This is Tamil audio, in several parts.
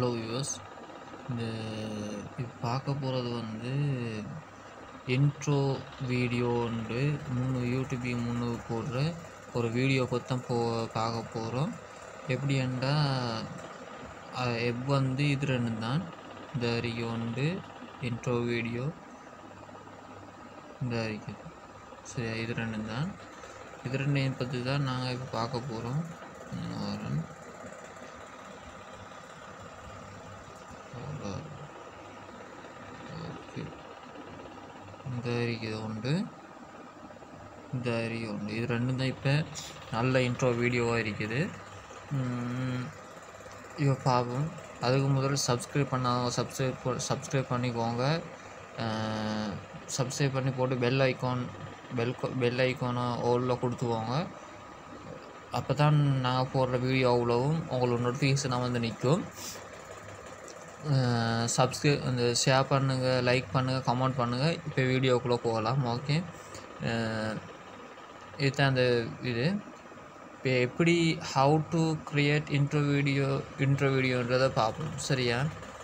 ஹலோ வியூவர்ஸ் இந்த இப்போ பார்க்க போகிறது வந்து இன்ட்ரோ வீடியோன்ட்டு மூணு யூடியூபி மூணு போடுற ஒரு வீடியோ பற்றி போ பார்க்க போகிறோம் எப்படின்னா எப் வந்து இது ரெண்டு தான் இந்த அறிக்கை வந்து இன்ட்ரோ வீடியோ இந்த அறிக்கை சரி இது ரெண்டு தான் இது ரெண்டையும் பற்றி தான் நாங்கள் இப்போ பார்க்க போகிறோம் வரேன் ஓகே இந்த அறிக்கை உண்டு இந்த அறிக்கை உண்டு இது ரெண்டும் தான் இப்போ நல்ல இன்ட்ரோ வீடியோவாக இருக்குது இப்போ பார்ப்போம் அதுக்கு முதல்ல சப்ஸ்கிரைப் பண்ணாதவங்க சப்ஸ்கிரைப் சப்ஸ்கிரைப் பண்ணிக்கோங்க சப்ஸ்கிரைப் பண்ணி போட்டு பெல் ஐக்கான் பெல் பெல் ஐக்கானை ஓலில் கொடுத்துக்கோங்க அப்போ தான் நாங்கள் போடுற வீடியோ அவ்வளவும் உங்களுக்கு நோட்டிஃபிகேஷனாக வந்து நிற்கும் சப்ஸ்கிரை அந்த ஷேர் பண்ணுங்கள் லைக் பண்ணுங்கள் கமெண்ட் பண்ணுங்கள் இப்போ வீடியோக்குள்ளே போகலாம் ஓகே இதுதான் அந்த இது இப்போ எப்படி how to create intro video intro வீடியோன்றதை பார்ப்போம் சரியா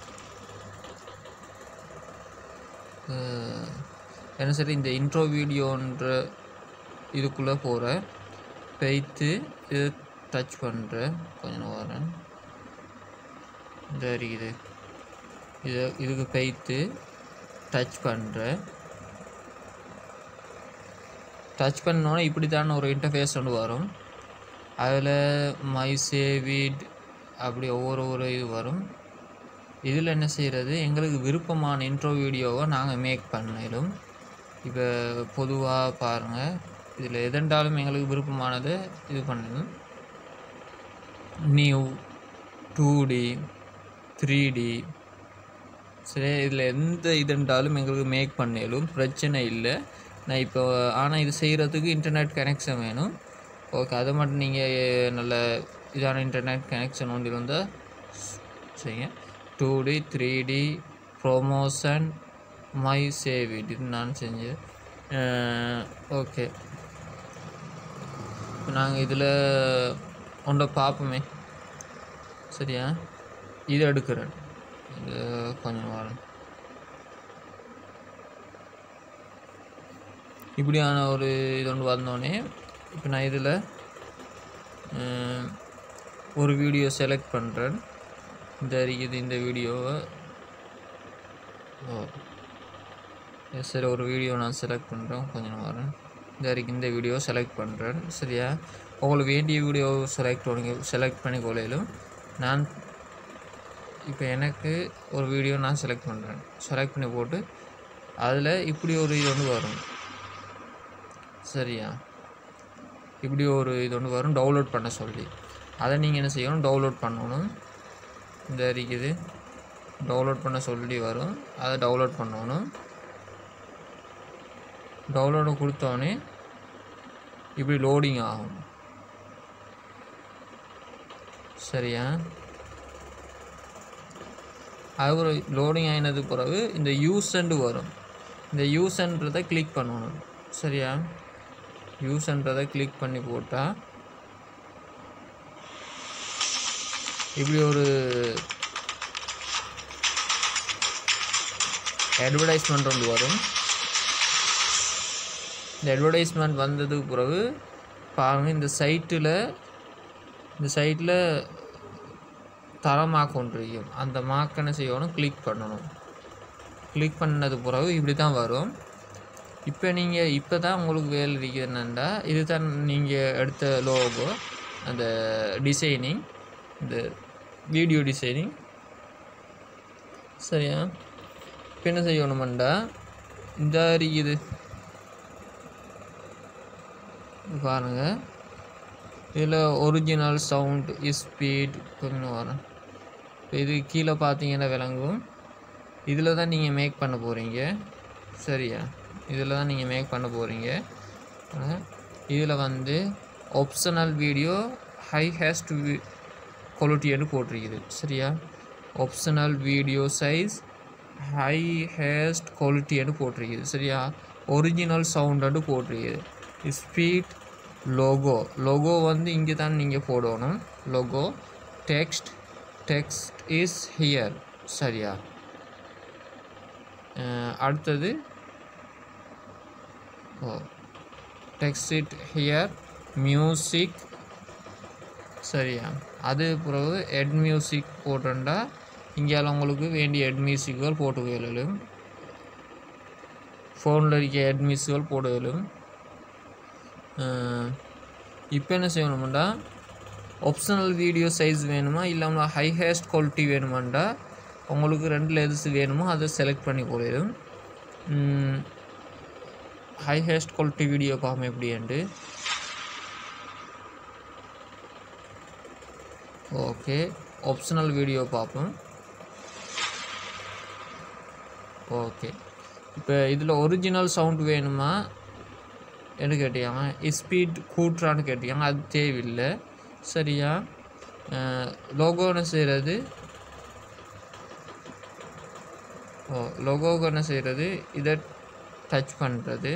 என்ன சரி இந்த இன்ட்ரோ வீடியோன்ற இதுக்குள்ளே போகிற பெய்த்து இது டச் பண்ணுறேன் கொஞ்சம் வரேன் இந்த இருக்குது இது இதுக்கு பெய்த்து டச் பண்ணுறேன் டச் பண்ணோன்னே இப்படி தான் ஒரு இன்டர்ஃபேஸ் ஒன்று வரும் அதில் மை சேவிட் அப்படி ஒவ்வொரு ஒரு இது வரும் இதில் என்ன செய்கிறது எங்களுக்கு விருப்பமான இன்ட்ரோ வீடியோவை நாங்கள் மேக் பண்ணிடும் இப்போ பொதுவாக பாருங்கள் இதில் எதென்றாலும் எங்களுக்கு விருப்பமானதை இது பண்ணணும் new two D three D சரி இதில் எந்த இதுன்றாலும் எங்களுக்கு மேக் பண்ணிடும் பிரச்சனை இல்லை நான் இப்போ ஆனால் இது செய்கிறதுக்கு இன்டர்நெட் கனெக்ஷன் வேணும் ஓகே அதை மட்டும் நீங்கள் நல்ல இதான இன்டர்நெட் கனெக்ஷன் ஒன்று இருந்தால் செய்யுங்க two D three D promotion my save it இது நான் செஞ்சேன் ஓகே இப்போ நாங்கள் இதில் ஒன்றை பார்ப்போமே சரியா இது எடுக்கிறேன் இது கொஞ்சம் வரும் இப்படியான ஒரு இது ஒன்று வந்தோடனே இப்போ நான் இதில் ஒரு வீடியோ செலக்ட் பண்ணுறேன் இந்த இருக்குது இந்த வீடியோவை ஓ சரி ஒரு வீடியோ நான் செலக்ட் பண்ணுறேன் கொஞ்சம் வரேன் இந்த இருக்கு இந்த வீடியோ செலக்ட் பண்ணுறேன் சரியா உங்களுக்கு வேண்டிய வீடியோ செலக்ட் பண்ணி செலக்ட் பண்ணி கொள்ளையிலும் நான் இப்போ எனக்கு ஒரு வீடியோ நான் செலக்ட் பண்ணுறேன் செலக்ட் பண்ணி போட்டு அதில் இப்படி ஒரு இது ஒன்று வரும் சரியா இப்படி ஒரு இது ஒன்று வரும் டவுன்லோட் பண்ண சொல்லி அதை நீங்கள் என்ன செய்யணும் டவுன்லோட் பண்ணணும் இந்த இருக்குது டவுன்லோட் பண்ண சொல்லி வரும் அதை டவுன்லோட் பண்ணணும் டவுன்லோடு கொடுத்தோடனே இப்படி லோடிங் ஆகும் சரியா அது ஒரு லோடிங் ஆகினது பிறகு இந்த யூசண்டு வரும் இந்த யூசன்றதை கிளிக் பண்ணணும் சரியா யூஸ்ன்றதை கிளிக் பண்ணி போட்டால் இப்படி ஒரு அட்வர்டைஸ்மெண்ட் ஒன்று வரும் இந்த அட்வர்டைஸ்மெண்ட் வந்ததுக்கு பிறகு பாருங்கள் இந்த சைட்டில் இந்த சைட்டில் தரமாக்க ஒன்று இருக்கும் அந்த மார்க் என்ன செய்யணும் கிளிக் பண்ணணும் கிளிக் பண்ணது பிறகு இப்படி தான் வரும் இப்போ நீங்கள் இப்போ தான் உங்களுக்கு வேலை இருக்குது என்னென்னா இது தான் நீங்கள் எடுத்த லோகோ அந்த டிசைனிங் இந்த வீடியோ டிசைனிங் சரியா இப்போ என்ன செய்யணுமெண்டா இந்த இருக்குது பாருங்கள் இதில் ஒரிஜினல் சவுண்ட் ஸ்பீட் கொஞ்சம் வரும் இப்போ இது கீழே பார்த்தீங்கன்னா விளங்கும் இதில் தான் நீங்கள் மேக் பண்ண போகிறீங்க சரியா இதில் தான் நீங்கள் மேக் பண்ண போகிறீங்க இதில் வந்து ஆப்ஷனல் வீடியோ ஹை ஹேஸ்ட் குவாலிட்டின்னு போட்டிருக்குது சரியா optional video size highest குவாலிட்டின்னு போட்டிருக்குது சரியா ஒரிஜினல் சவுண்டு போட்டிருக்குது ஸ்பீட் லோகோ லோகோ வந்து இங்கே தான் நீங்கள் போடணும் logo text text is here சரியா அஹ் அடுத்தது oh text it here music சரியா அது பிறகு எட் மியூசிக் போட்டுண்டா இங்கேயால உங்களுக்கு வேண்டிய எட் மியூசிக்குகள் போட்டு இயலும் ஃபோனில் இருக்க எட் மியூசிக்குகள் போட இயலும் இப்போ என்ன செய்யணுமெண்டா ஆப்ஷனல் வீடியோ சைஸ் வேணுமா இல்லாமல் ஹை ஹேஸ்ட் குவாலிட்டி வேணுமாண்டா உங்களுக்கு ரெண்டில் எது வேணுமோ அதை செலக்ட் பண்ணி கொள்ளிடும் ஹை ஹேஸ்ட் குவாலிட்டி வீடியோ பார்ப்போம் எப்படின்ட்டு ஓகே ஆப்ஷனல் வீடியோ பார்ப்போம் ஓகே இப்போ இதில் ஒரிஜினல் சவுண்ட் வேணுமா என்ன கேட்டியாங்க ஸ்பீட் கூட்டுறான்னு கேட்டியாங்க அது தேவையில்லை சரியா லோகோன்னு செய்கிறது ஓ லோகோவுக்கு என்ன செய்கிறது இதை டச் பண்ணுறது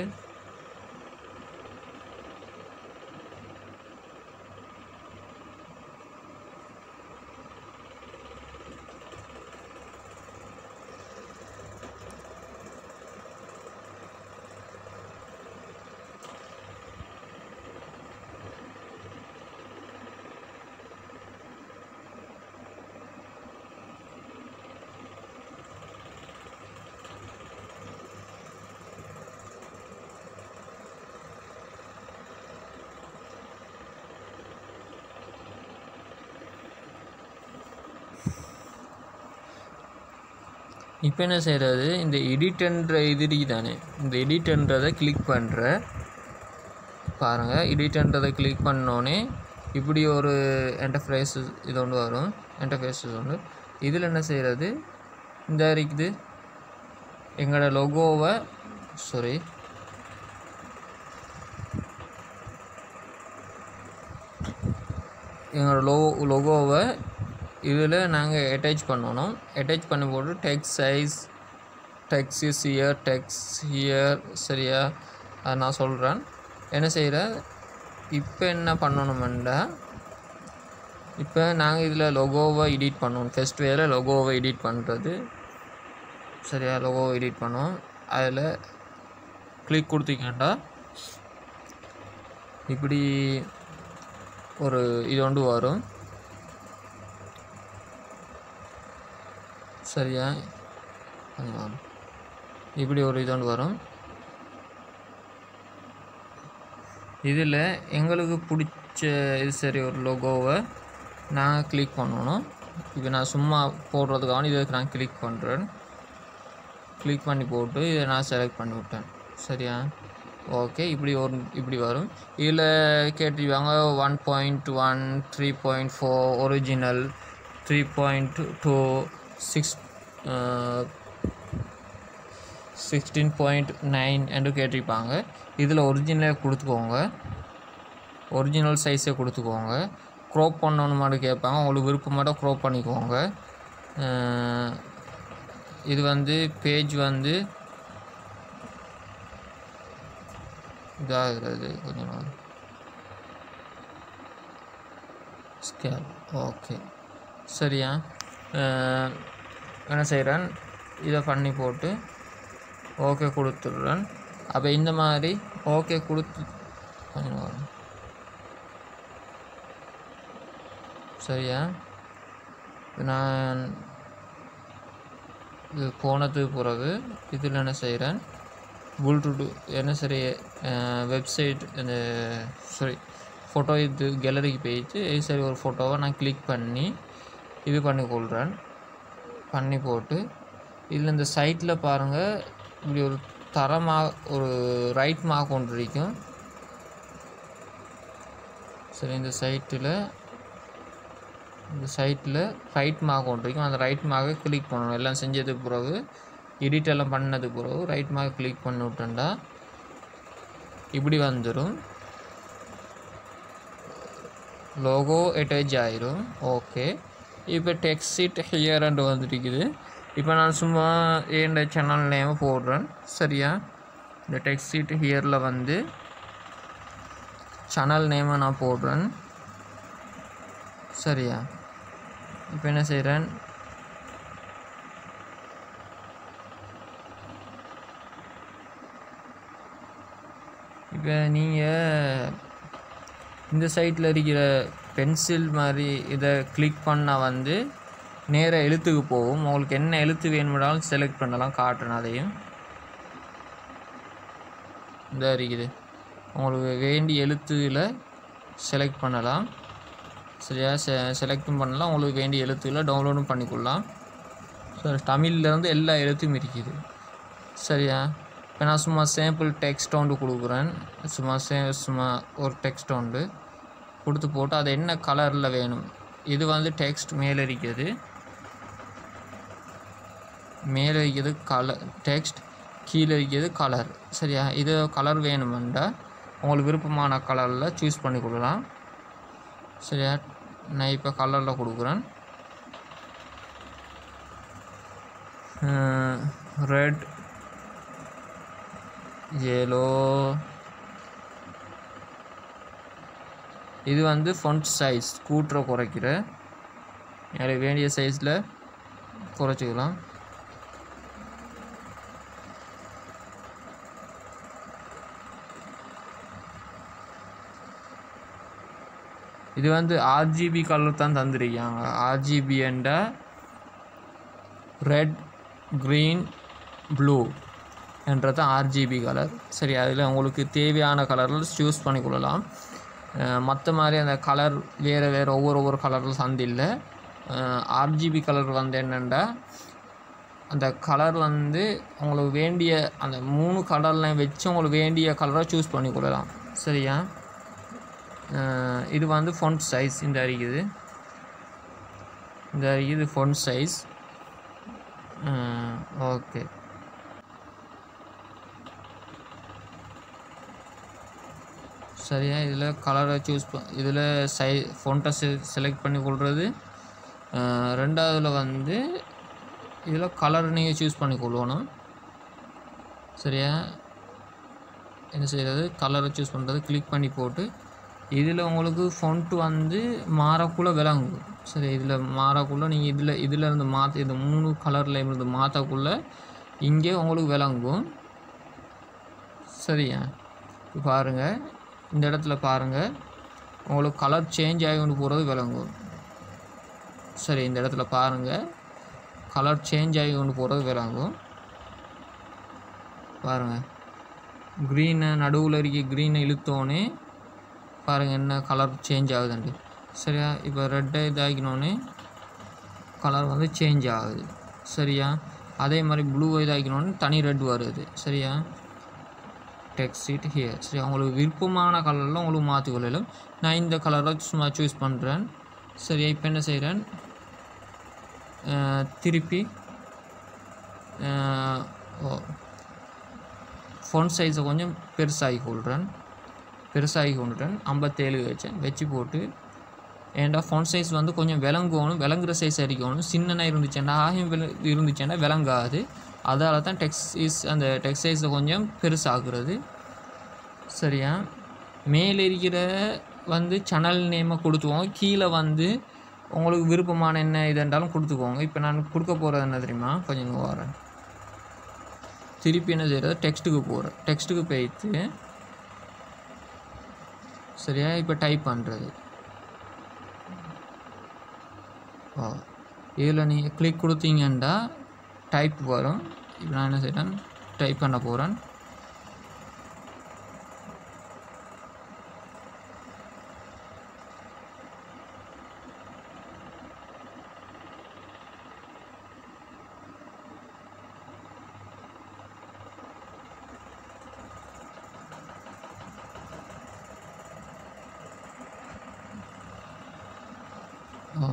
இப்போ என்ன செய்கிறது இந்த எடிட்ன்ற இது தானே இந்த எடிட்ன்றதை கிளிக் பண்ணுற பாருங்கள் எடிட்ன்றதை கிளிக் பண்ணோன்னே இப்படி ஒரு என்டர்ஃப்ரைஸ் இது ஒன்று வரும் என்டர்ஃபேஸஸ் ஒன்று இதில் என்ன செய்கிறது இந்த இருக்குது எங்களோட லொகோவை சாரி எங்களோட லோ லொகோவை இதில் நாங்கள் அட்டாச் பண்ணணும் அட்டாச் பண்ணி போட்டு text size text is here text here சரியா அதை நான் சொல்கிறேன் என்ன செய்கிறேன் இப்போ என்ன பண்ணணுமெண்டா இப்போ நாங்கள் இதில் லொகோவை எடிட் பண்ணணும் ஃபஸ்ட் வேல லொகோவை எடிட் பண்ணுறது சரியா லொகோவை எடிட் பண்ணுவோம் அதில் கிளிக் கொடுத்தீங்கண்டா இப்படி ஒரு இது ஒன்று வரும் சரியா ஆமா. இப்படி ஒரு இது ஒன்று வரும் இதில் எங்களுக்கு பிடிச்ச இது சரி ஒரு லோகோவை நாங்கள் கிளிக் பண்ணணும் இப்போ நான் சும்மா போடுறதுக்காக இதுக்கு நான் கிளிக் பண்ணுறேன் கிளிக் பண்ணி போட்டு இதை நான் செலக்ட் பண்ணி விட்டேன் சரியா ஓகே இப்படி ஒரு இப்படி வரும் இதில் கேட்டிருப்பாங்க one point one three point four original three point two six sixteen point nine என்று கேட்டிருப்பாங்க இதில் ஒரிஜினலே கொடுத்துக்கோங்க ஒரிஜினல் சைஸே கொடுத்துக்கோங்க க்ரோப் பண்ணணுமாட்டு கேட்பாங்க உங்களுக்கு விருப்பமாட்ட க்ரோப் பண்ணிக்கோங்க அஹ் இது வந்து பேஜ் வந்து இதாகிறது கொஞ்சம் நாள் ஸ்கேல் ஓகே சரியா அஹ் என்ன செய்கிறேன் இதை பண்ணி போட்டு ஓகே கொடுத்துட்றேன் அப்போ இந்த மாதிரி ஓகே கொடுத்து கொஞ்சம் வரும். சரியா இப்ப நான் இது போனதுக்கு பிறகு இதில் என்ன செய்கிறேன் ப்ளூடூத் என்ன சரி வெப்சைட் இந்த சாரி ஃபோட்டோ இது கேலரிக்கு போயிட்டு இது சரி ஒரு ஃபோட்டோவை நான் கிளிக் பண்ணி இது பண்ணி கொள்கிறேன் பண்ணி போட்டு இதில் இந்த சைட்டில் பாருங்கள் இப்படி ஒரு தரமாக ஒரு ரைட் மார்க் ஒன்று இருக்கும் சரி இந்த சைட்டில் இந்த சைட்டில் ரைட் மார்க் ஒன்று இருக்கும் அந்த ரைட் மார்க்கை கிளிக் பண்ணணும் எல்லாம் செஞ்சதுக்கு பிறகு எடிட் எல்லாம் பண்ணதுக்கு பிறகு ரைட் மார்க் கிளிக் பண்ணி விட்டேன்டா இப்படி வந்துடும் லோகோ அட்டாச் ஆயிரும் ஓகே இப்போ டெக்ஸிட் ஹியர்ன்ட்டு வந்துருக்குது இப்போ நான் சும்மா என் சேனல் நேம் போடுறேன் சரியா இந்த டெக்ஸிட் ஹியரில் வந்து சேனல் நேமை நான் போடுறேன் சரியா இப்போ என்ன செய்கிறேன் இப்போ நீங்கள் இந்த சைட்டில் இருக்கிற பென்சில் மாதிரி இதை கிளிக் பண்ணால் வந்து நேராக எழுத்துக்கு போகும் உங்களுக்கு என்ன எழுத்து வேணும்னாலும் செலக்ட் பண்ணலாம் காட்டுறேன் அதையும் இந்த இருக்குது உங்களுக்கு வேண்டிய எழுத்துல செலக்ட் பண்ணலாம் சரியா செ செலக்டும் பண்ணலாம் உங்களுக்கு வேண்டிய எழுத்துக்களை டவுன்லோடும் பண்ணிக்கொள்ளலாம் ஸோ தமிழ்லேருந்து எல்லா எழுத்தும் இருக்குது சரியா இப்போ நான் சும்மா சேம்பிள் டெக்ஸ்ட் ஒன்று கொடுக்குறேன் சும்மா சே சும்மா ஒரு டெக்ஸ்ட் ஒன்று கொடுத்து போட்டு அது என்ன கலரில் வேணும் இது வந்து டெக்ஸ்ட் மேலே இருக்குது மேலே இருக்கிறது கலர் டெக்ஸ்ட் கீழே இருக்கிறது கலர் சரியா இது கலர் வேணுமெண்டா உங்களுக்கு விருப்பமான கலரில் சூஸ் பண்ணி கொள்ளலாம் சரியா நான் இப்போ கலரில் கொடுக்குறேன் ரெட் yellow இது வந்து ஃபont சைஸ் கூட்டுற குறைக்கிற எனக்கு வேண்டிய சைஸில் குறைச்சிக்கலாம் இது வந்து ஆர்ஜிபி கலர் தான் தந்திருக்காங்க ஆர்ஜிபி என்ற ரெட் க்ரீன் ப்ளூ என்றது ஆர்ஜிபி கலர் சரி அதில் உங்களுக்கு தேவையான கலரில் சூஸ் பண்ணிக்கொள்ளலாம் மற்ற மாதிரி அந்த கலர் வேறு வேறு ஒவ்வொரு ஒவ்வொரு கலரில் சந்தில்லை ஆர்ஜிபி கலர் வந்து என்னென்னா அந்த கலர் வந்து உங்களுக்கு வேண்டிய அந்த மூணு கலர்லையும் வச்சு உங்களுக்கு வேண்டிய கலரை சூஸ் பண்ணிக்கொள்ளலாம் சரியா அஹ் இது வந்து ஃபொண்ட் சைஸ் இந்த இருக்குது இந்த இது ஃபொண்ட் சைஸ் ஓகே சரியா இதில் கலரை சூஸ் ப இதில் சை ஃபொண்ட்டை செ செலக்ட் பண்ணி கொள்வது ரெண்டாவதுல வந்து இதில் கலர் நீங்கள் சூஸ் பண்ணி கொள்ளணும் சரியா என்ன செய்கிறது கலரை சூஸ் பண்ணுறது கிளிக் பண்ணி போட்டு இதில் உங்களுக்கு ஃபொண்ட்டு வந்து மாறக்குள்ளே விளங்கும் சரி இதில் மாறக்குள்ளே நீங்கள் இதில் இதில் இருந்து மாற்ற இந்த மூணு கலரில் இருந்து மாற்றக்குள்ளே இங்கே உங்களுக்கு விளங்கும் சரியா இப்போ பாருங்கள் இந்த இடத்துல பாருங்கள் உங்களுக்கு கலர் சேஞ்ச் ஆகி கொண்டு போகிறது விளங்கும் சரி இந்த இடத்துல பாருங்கள் கலர் சேஞ்ச் ஆகி கொண்டு போகிறது விளங்கும் பாருங்கள் க்ரீனை நடுவில் இருக்க க்ரீனை இழுத்தோன்னே பாருங்கள் என்ன கலர் சேஞ்ச் ஆகுதுண்டு சரியா இப்போ ரெட்டை இதாகினோடனே கலர் வந்து சேஞ்ச் ஆகுது சரியா அதே மாதிரி ப்ளூ இதாகினோடனே தனி ரெட் வருது சரியா டெக்ஸ்ட் சீட் ஹியர் சரி உங்களுக்கு விருப்பமான கலரில் உங்களுக்கு மாற்றி கொள்ளலாம் நான் இந்த கலரை சும்மா சூஸ் பண்ணுறேன் சரியா இப்போ என்ன செய்கிறேன் திருப்பி ஃபோன் சைஸை கொஞ்சம் பெருசாகி கொள்கிறேன் பெருசாகி கொண்டுட்டேன் ஐம்பத்தேழு வச்சேன் வச்சு போட்டு ஏன்டா ஃபோன் சைஸ் வந்து கொஞ்சம் விளங்கணும் விளங்குற சைஸ் அடிக்கணும் சின்னனா இருந்துச்சுன்னா ஆகியம் விள இருந்துச்சுன்னா விளங்காது அதால தான் டெக்ஸ் சைஸ் அந்த டெக்ஸ் சைஸை கொஞ்சம் பெருசாக்குறது சரியா மேலே இருக்கிற வந்து சேனல் நேமை கொடுத்துவோம் கீழே வந்து உங்களுக்கு விருப்பமான என்ன இதுன்றாலும் கொடுத்துக்கோங்க இப்போ நான் கொடுக்க போகிறது என்ன தெரியுமா கொஞ்சம் இங்க வரேன் திருப்பி என்ன செய்கிறது டெக்ஸ்ட்டுக்கு போகிறேன் டெக்ஸ்ட்டுக்கு போயிட்டு சரியா இப்போ டைப் பண்ணுறது ஓ இதில் நீங்கள் கிளிக் கொடுத்தீங்கன்னா டைப் வரும் இப்போ நான் என்ன செய்கிறேன் டைப் பண்ண போகிறேன் ஓ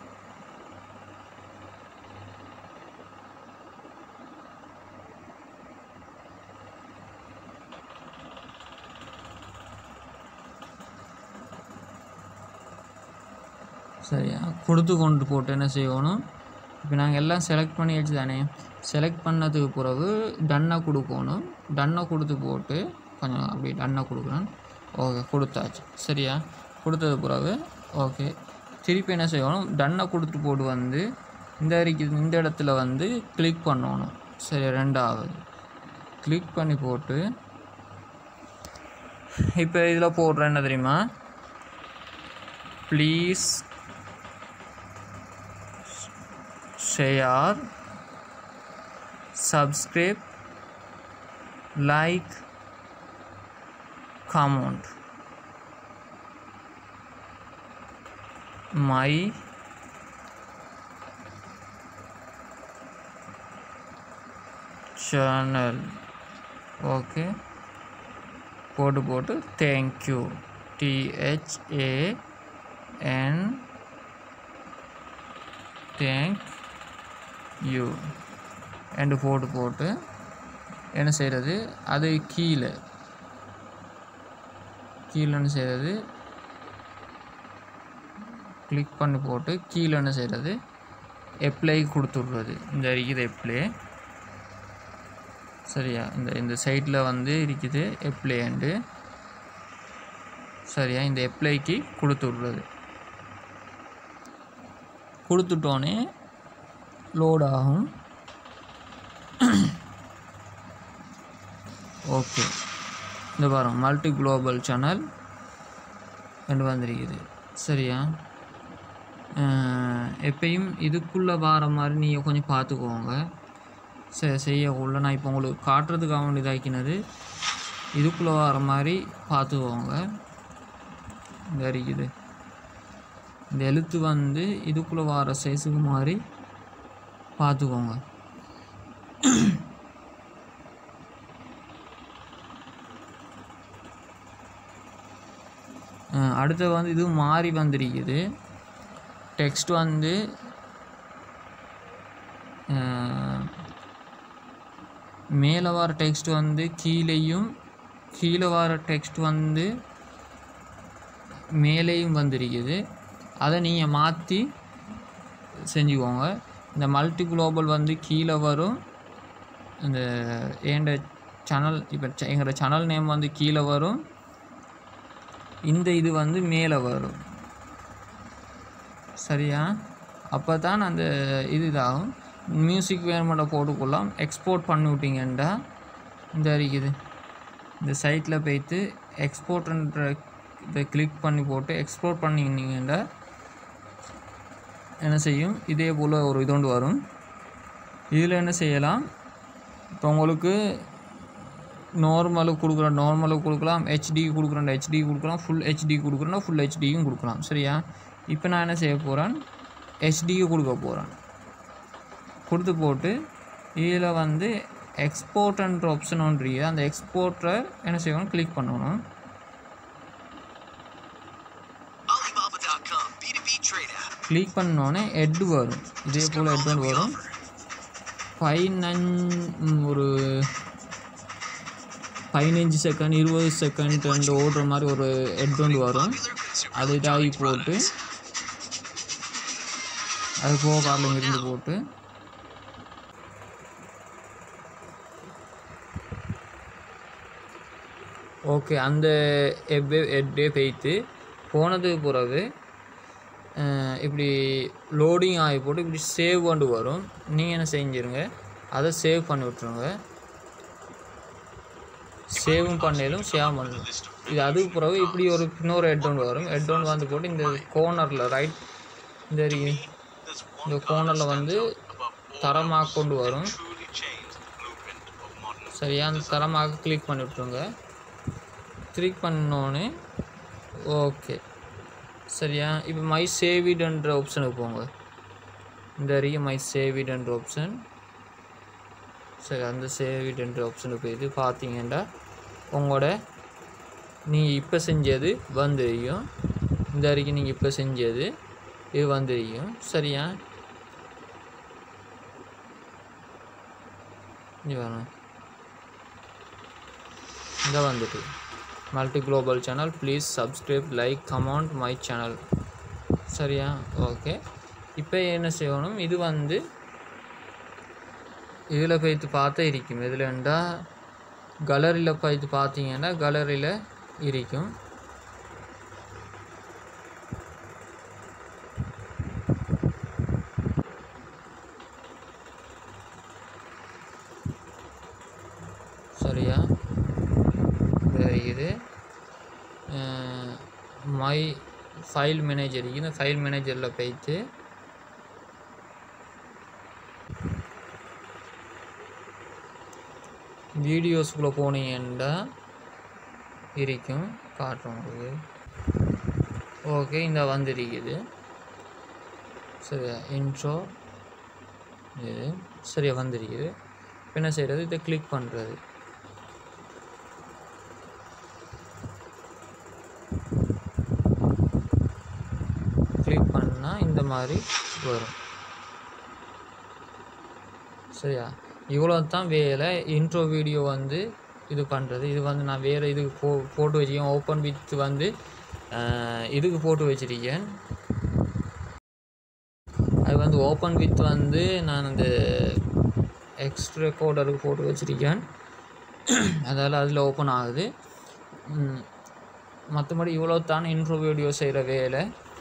சரியா கொடுத்து கொண்டு போட்டு என்ன செய்யணும் இப்போ நாங்கள் எல்லாம் செலக்ட் பண்ணியாச்சு தானே செலக்ட் பண்ணதுக்கு பிறகு டன்னை கொடுக்கணும் டன்னை கொடுத்து போட்டு கொஞ்சம் அப்படி டன்னை கொடுக்குறேன் ஓகே கொடுத்தாச்சு சரியா கொடுத்தது பிறகு ஓகே திருப்பி என்ன செய்யணும் டன்னை கொடுத்துட்டு போட்டு வந்து இந்த வரைக்கும் இந்த இடத்துல வந்து கிளிக் பண்ணணும் சரி ரெண்டாவது கிளிக் பண்ணி போட்டு இப்போ இதில் போடுறேன் என்ன தெரியுமா please share subscribe like comment my channel okay போட்டு போட்டு தேங்க்யூ டிஹெச்ஏஎன் தேங்க் யூ ரெண்டு போட்டு போட்டு என்ன செய்கிறது அது கீழே கீழே என்ன செய்கிறது கிளிக் பண்ணி போட்டு கீழே என்ன செய்கிறது எப்ளை கொடுத்துட்றது இந்த இருக்குது எப்ளை சரியா இந்த இந்த சைட்டில் வந்து இருக்குது எப்ளைண்டு சரியா இந்த எப்ளைக்கு கொடுத்துட்றது கொடுத்துட்டோன்னே லோட் ஆகும் ஓகே இந்த பாருங்க மல்டி குளோபல் சேனல் ரெண்டு வந்திருக்குது சரியா அஹ் எப்பயும் இதுக்குள்ளே வர மாதிரி நீங்கள் கொஞ்சம் பார்த்துக்கோங்க ச செய்யக்குள்ள நான் இப்போ உங்களுக்கு காட்டுறதுக்காக வேண்டி இதாக்கினது இதுக்குள்ளே வர மாதிரி பார்த்துக்கோங்க இந்த இருக்குது இந்த எழுத்து வந்து இதுக்குள்ளே வர சைஸுக்கு மாதிரி பார்த்துக்கோங்க அஹ் அடுத்து வந்து இது மாறி வந்திருக்குது டெக்ஸ்ட் வந்து அஹ் மேலே வர டெக்ஸ்ட் வந்து கீழேயும் கீழே வர டெக்ஸ்ட் வந்து மேலேயும் வந்திருக்குது அதை நீங்கள் மாற்றி செஞ்சுக்கோங்க இந்த மல்டி குளோபல் வந்து கீழே வரும் இந்த ஏண்ட சேனல் இப்போ எங்களோட சேனல் நேம் வந்து கீழே வரும் இந்த இது வந்து மேலே வரும் சரியா அப்போ தான் அந்த இது இதாகும் மியூசிக் வேணுமெண்ட போட்டுக்கொள்ளலாம் எக்ஸ்போர்ட் பண்ணி விட்டீங்கண்டா இந்த இருக்குது இந்த சைட்டில் போய்த்து எக்ஸ்போர்ட்ன்ற இதை கிளிக் பண்ணி போட்டு எக்ஸ்போர்ட் பண்ணிங்கன்னா என்ன செய்யும் இதே போல் ஒரு இதோண்டு வரும் இதில் என்ன செய்யலாம் இப்போ உங்களுக்கு நார்மலுக்கு கொடுக்குற நார்மலுக்கு கொடுக்கலாம் ஹெச்டி கொடுக்குறேன் ஹெச்டி கொடுக்கலாம் ஃபுல் ஹெச்டி கொடுக்குறேன்னா ஃபுல் ஹெச்டியும் கொடுக்கலாம் சரியா இப்போ நான் என்ன செய்ய போகிறேன் ஹெச்டிக்கு கொடுக்க போகிறேன் கொடுத்து போட்டு இதில் வந்து எக்ஸ்போர்ட்ன்ற ஆப்ஷன் ஒன்று இருக்குது அந்த எக்ஸ்போர்ட்டை என்ன செய்யணும் கிளிக் பண்ணணும் Alibaba.com B2B trade app. Click பண்ணோன்னே ஹெட் வரும் இதே போல் ஹெட் ஒன்று வரும் பதினஞ்சு ஒரு பதினஞ்சு செகண்ட் இருபது செகண்ட் ரெண்டு ஓடுற மாதிரி ஒரு ஹெட் ஒன்று வரும் Popular consumer அது இதாகி போட்டு அது போக காரில் இருந்து போட்டு ஓகே அந்த எப்பே ஹெட்டே போய்த்து போனதுக்கு பிறகு அஹ், இப்படி லோடிங் ஆகி போட்டு இப்படி சேவ் கொண்டு வரும் நீங்கள் என்ன செஞ்சிருங்க அதை சேவ் பண்ணி விட்ருங்க சேவும் பண்ணலும் சேவ் பண்ணலும் இது அதுக்கு பிறகு இப்படி ஒரு இன்னொரு ஹெட் ஒன்று வரும் ஹெட் ஒன்று வந்து போட்டு இந்த கோர்னரில் ரைட் இந்த இருக்கு. இந்த கோர்னரில் வந்து தரமாக கொண்டு வரும் truly changed the blueprint of modern சரியா அந்த தரமாக கிளிக் பண்ணி விட்ருங்க கிளிக் பண்ணோன்னே ஓகே சரியா இப்போ மை சேவிடுன்ற ஆப்ஷனுக்கு போங்க இந்த அறிய மை சேவிடுன்ற ஆப்ஷன் சரி அந்த சேவிடுன்ற ஆப்ஷனுக்கு போயிட்டு பார்த்தீங்கன்னா உங்களோட நீங்கள் இப்போ செஞ்சது வந்துருக்கும் இந்த அறிக்கை நீங்கள் இப்போ செஞ்சது இது வந்துருக்கும் சரியா இங்க வேணும் இந்த வந்துட்டு multi global channel please subscribe like comment my channel சரியா ஓகே இப்போ என்ன செய்யணும் இது வந்து இதில் போய்த்து பார்த்தா இருக்கும் இதில்ண்டா கலரியில் போய்த்து பார்த்தீங்கன்னா கலரியில் இருக்கும் மை ஃபைல் மேனேஜர் இந்த ஃபைல் மேனேஜரில் போயிட்டு வீடியோஸ்குள்ளே போனீங்கன்னா இருக்கும் காட்டும் உங்களுக்கு ஓகே இந்த வந்திருக்குது சரியா இன்ட்ரோ இது சரியா வந்திருக்குது இப்ப என்ன செய்கிறது இதை கிளிக் பண்ணுறது கிளிக் பண்ணால் இந்த மாதிரி வரும் சரியா இவ்வளோ தான் வேலை இன்ட்ரோ வீடியோ வந்து இது பண்ணுறது இது வந்து நான் வேறு இதுக்கு போ போட்டு வச்சிருக்கேன் ஓப்பன் வித் வந்து அஹ், இதுக்கு போட்டு வச்சிருக்கேன் அது வந்து ஓப்பன் வித் வந்து நான் இந்த எக்ஸ்ட்ரா ரெக்கார்டருக்கு போட்டு வச்சிருக்கேன் அதால் அதில் ஓப்பன் ஆகுது மற்றபடி இவ்வளோ தான் இன்ட்ரோ வீடியோ செய்கிற வேலை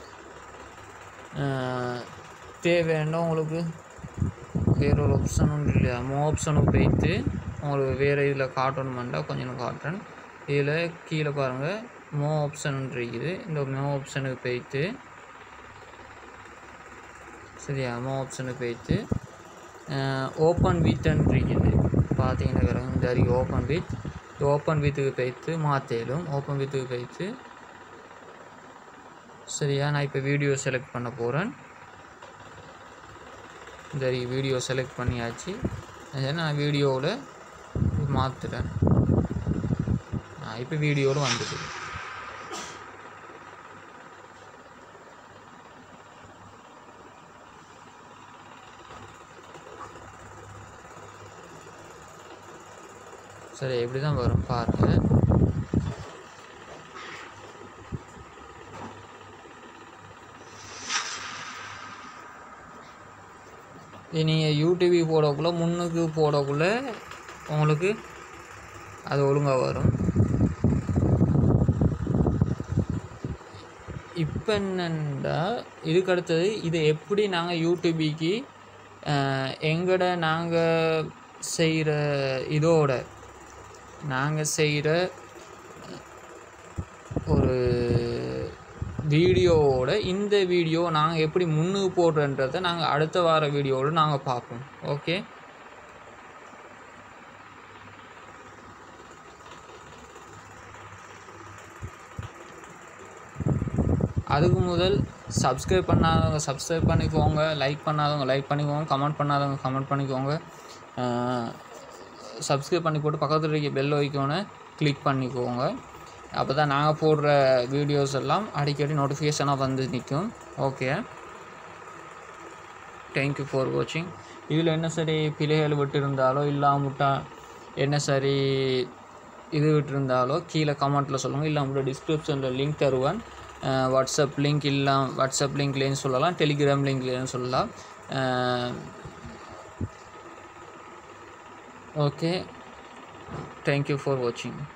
அஹ், தேவைன்னா உங்களுக்கு வேற ஒரு ஆப்ஷன் ஒன்றும் இல்லையா மோ ஆப்ஷனுக்கு போயிட்டு உங்களுக்கு வேறு இதில் காட்டணுமெண்டா கொஞ்சம் காட்டுறேன் இதில் கீழே பாருங்கள் மோ ஆப்ஷன் இருக்குது இந்த மோ ஆப்ஷனுக்கு போயிட்டு சரியா மோ ஆப்ஷனுக்கு போயிட்டு ஓப்பன் வித்ன்னு இருக்குது பார்த்தீங்கன்னா பிறகு இந்த அறிக்கை ஓப்பன் வித் ஓப்பன் வித்துக்கு போயிட்டு மாற்றிடும் ஓப்பன் வித்துக்கு போயிட்டு சரியா நான் இப்போ வீடியோ செலக்ட் பண்ண போகிறேன் இந்த வீடியோ செலக்ட் பண்ணியாச்சு அதை நான் வீடியோவில் மாற்றுறேன் இப்போ வீடியோவில் வந்துடுது சரி எப்படி தான் வரும் பாருங்கள் இது நீங்கள் யூடியூபி போடக்குள்ள முன்னுக்கு போடக்குள்ள உங்களுக்கு அது ஒழுங்காக வரும் இப்போ என்னண்டா இதுக்கு அடுத்தது இதை எப்படி நாங்கள் யூடியூபிக்கு எங்கட நாங்கள் செய்கிற இதோட நாங்கள் செய்கிற ஒரு வீடியோவோட இந்த வீடியோ நாங்கள் எப்படி முன்னுக்கு போடுறன்றதை நாங்கள் அடுத்த வார வீடியோவில் நாங்கள் பார்ப்போம் ஓகே அதுக்கு முதல் சப்ஸ்கிரைப் பண்ணாதவங்க சப்ஸ்கிரைப் பண்ணிக்கோங்க லைக் பண்ணாதவங்க லைக் பண்ணிக்கோங்க கமெண்ட் பண்ணாதவங்க கமெண்ட் பண்ணிக்கோங்க சப்ஸ்கிரைப் பண்ணி போட்டு பக்கத்தில் இருக்க பெல் ஐக்கானை கிளிக் பண்ணிக்கோங்க அப்போ தான் நாங்கள் போடுற வீடியோஸ் எல்லாம் அடிக்கடி நோட்டிஃபிகேஷனாக வந்து நிற்கும் ஓகே தேங்க்யூ ஃபார் வாட்சிங் இதில் என்ன சரி பிழைகள் விட்டிருந்தாலோ இல்லாமட்டா என்ன சரி இது விட்டிருந்தாலோ கீழே கமெண்ட்டில் சொல்லுங்கள் இல்லாமட்ட டிஸ்கிரிப்ஷனில் லிங்க் தருவேன் அஹ் வாட்ஸ்அப் லிங்க் இல்லாம் வாட்ஸ்அப் லிங்க்லேயும் சொல்லலாம் டெலிகிராம் லிங்க்லேயும் சொல்லலாம் ஓகே தேங்க்யூ ஃபார் வாட்சிங்